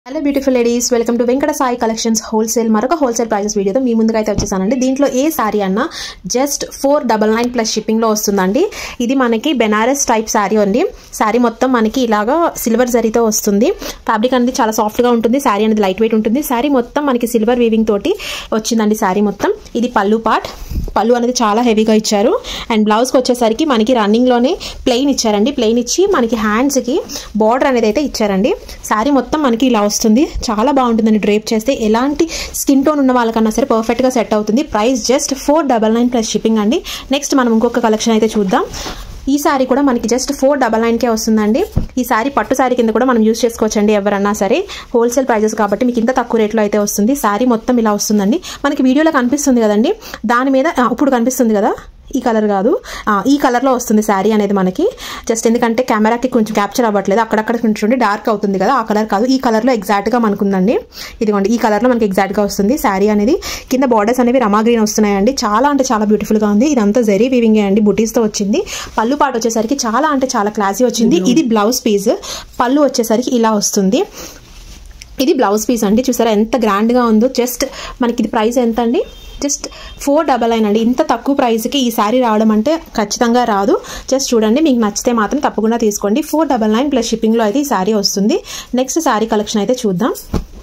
hello beautiful ladies welcome to Venkata Sai collections wholesale మరొక wholesale prices వీడియోతో మీ ముందుగా అయితే వచ్చేసానండి దీంట్లో ఏ శారీ అన్నా just four double nine plus షిప్పింగ్లో వస్తుందండి ఇది మనకి బెనారస్ టైప్ శారీ అండి శారీ మొత్తం మనకి ఇలాగా సిల్వర్ జరీతో వస్తుంది ఫ్యాబ్రిక్ అనేది చాలా సాఫ్ట్గా ఉంటుంది శారీ అనేది లైట్ వెయిట్ ఉంటుంది శారీ మొత్తం మనకి సిల్వర్ వీవింగ్ తోటి వచ్చిందండి శారీ మొత్తం ఇది పళ్ళు పార్ట్ పళ్ళు అనేది చాలా హెవీగా ఇచ్చారు అండ్ బ్లౌజ్కి వచ్చేసరికి మనకి రన్నింగ్లోనే ప్లెయిన్ ఇచ్చారండి ప్లెయిన్ ఇచ్చి మనకి హ్యాండ్స్కి బార్డర్ అనేది అయితే ఇచ్చారండి శారీ మొత్తం మనకి ఇలా వస్తుంది చాలా బాగుంటుందండి డ్రేప్ చేస్తే ఎలాంటి స్కిన్ టోన్ ఉన్న వాళ్ళకన్నా సరే పర్ఫెక్ట్గా సెట్ అవుతుంది price just four double nine plus shipping అండి నెక్స్ట్ మనం ఇంకొక కలెక్షన్ అయితే చూద్దాం ఈ సారీ కూడా మనకి జస్ట్ ఫోర్ డబల్ నైన్కే వస్తుందండి ఈ సారీ పట్టు సారీ కింద కూడా మనం యూస్ చేసుకోవచ్చండి ఎవరన్నా సరే హోల్సేల్ ప్రైజెస్ కాబట్టి మీకు ఇంత తక్కువ రేట్లో అయితే వస్తుంది సారీ మొత్తం ఇలా వస్తుందండి మనకి వీడియోలో కనిపిస్తుంది కదండి దాని మీద ఆ, ఇప్పుడు కనిపిస్తుంది కదా ఈ కలర్ కాదు ఆ, ఈ కలర్లో వస్తుంది శారీ అనేది మనకి జస్ట్ ఎందుకంటే కెమెరాకి కొంచెం క్యాప్చర్ అవ్వట్లేదు అక్కడక్కడ కొంచెం డార్క్ అవుతుంది కదా ఆ కలర్ కాదు ఈ కలర్లో ఎగ్జాక్ట్గా మనకు ఉందండి ఇదిగోండి ఈ కలర్లో మనకి ఎగ్జాక్ట్గా వస్తుంది శారీ అనేది కింద బార్డర్స్ అనేవి రమా గ్రీన్ వస్తున్నాయండి చాలా అంటే చాలా బ్యూటిఫుల్గా ఉంది ఇదంతా జరీ వీవింగ్ అండి బుటీస్తో వచ్చింది పళ్ళు పాటు వచ్చేసరికి చాలా అంటే చాలా క్లాసీ వచ్చింది ఇది బ్లౌజ్ పీస్ పళ్ళు వచ్చేసరికి ఇలా వస్తుంది ఇది బ్లౌజ్ పీస్ అండి చూసారా ఎంత గ్రాండ్గా ఉందో జస్ట్ మనకి ఇది ప్రైస్ ఎంత అండి జస్ట్ ఫోర్ డబల్ నైన్ అండి ఇంత తక్కువ ప్రైస్కి ఈ శారీ రావడం అంటే ఖచ్చితంగా రాదు జస్ట్ చూడండి మీకు నచ్చితే మాత్రం తప్పకుండా తీసుకోండి ఫోర్ డబల్ నైన్ ప్లస్ షిప్పింగ్లో అయితే ఈ శారీ వస్తుంది నెక్స్ట్ శారీ కలెక్షన్ అయితే చూద్దాం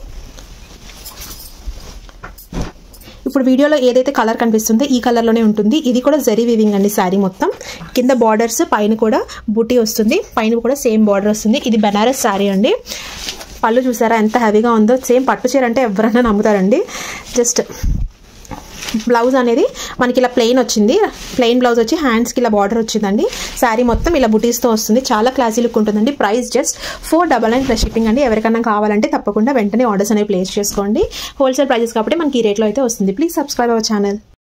ఇప్పుడు వీడియోలో ఏదైతే కలర్ కనిపిస్తుందో ఈ కలర్లోనే ఉంటుంది ఇది కూడా జరీ వీవింగ్ అండి శారీ మొత్తం కింద బార్డర్స్ పైన కూడా బుటీ వస్తుంది పైన కూడా సేమ్ బార్డర్ వస్తుంది ఇది బెనారస్ శారీ అండి పళ్ళు చూసారా ఎంత హెవీగా ఉందో సేమ్ పట్టు చీర అంటే ఎవరైనా నమ్ముతారండి జస్ట్ బ్లౌజ్ అనేది మనకి ఇలా ప్లెయిన్ వచ్చింది ప్లెయిన్ బ్లౌజ్ వచ్చి హ్యాండ్స్కి ఇలా బార్డర్ వచ్చిందండి శారీ మొత్తం ఇలా బుటీస్తో వస్తుంది చాలా క్లాసీ లుక్ ఉంటుందండి price just four double nine plus shipping అండి ఎవరికైనా కావాలంటే తప్పకుండా వెంటనే ఆర్డర్స్ అనేవి ప్లేస్ చేసుకోండి హోల్సేల్ ప్రైజెస్ కాబట్టి మనకి ఈ రేట్లో అయితే వస్తుంది ప్లీజ్ సబ్స్క్రైబ్ అవర్ ఛానల్